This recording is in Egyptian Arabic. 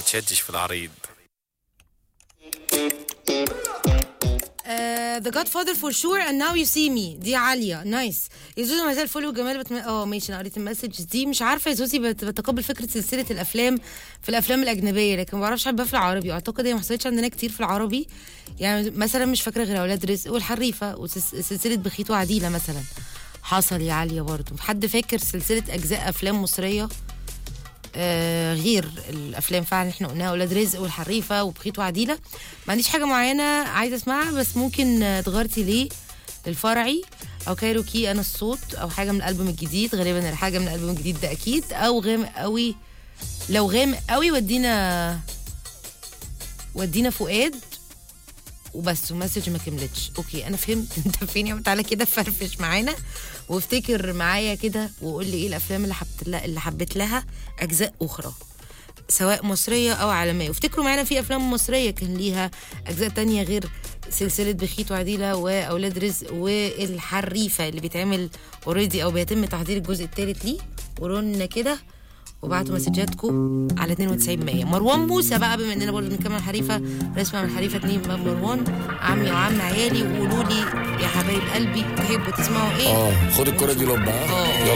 تشدش في العريض ذا جاد فاذر فور شور اند ناو يو سي مي دي عاليه نايس يا زوزو مساء الفل والجمال بتم... اه ماشي انا قريت المسج دي مش عارفه يا زوزي بت... بتقبل فكره سلسله الافلام في الافلام الاجنبيه لكن ما بعرفش احبها في العربي اعتقد هي ما حصلتش عندنا كتير في العربي يعني مثلا مش فاكره غير اولاد رزق والحريفه وسلسله بخيت وعديله مثلا حصل يا عاليه برضه حد فاكر سلسله اجزاء افلام مصريه آه غير الافلام فعلا احنا قلناها اولاد رزق والحريفه وبخيت وعديله ما عنديش حاجه معينه عايزه اسمعها بس ممكن آه، تغيرتي ليه للفرعي او كايروكي انا الصوت او حاجه من الالبوم الجديد غالبا الحاجه من الالبوم الجديد ده اكيد او غامق قوي لو غامق قوي ودينا ودينا فؤاد وبس ومسج ما كملتش اوكي انا فهمت انت فين يا عم تعالى كده فرفش معانا وافتكر معايا كده وقول لي ايه الافلام اللي حبيت لها اللي حبيت لها اجزاء اخرى سواء مصريه او عالميه وافتكروا معانا في افلام مصريه كان ليها اجزاء تانية غير سلسله بخيت وعديله واولاد رزق والحريفه اللي بيتعمل اوريدي او بيتم تحضير الجزء الثالث ليه قولوا لنا كده وبعتوا مسجاتكم على 92 100 مروان موسى بقى بما اننا برضه بنكمل حريفه نسمع من حريفه اتنين من مروان عمي وعم عيالي وقولوا لي يا حبايب قلبي تحبوا تسمعوا ايه اه خد الكرة دي لبها اه. يلا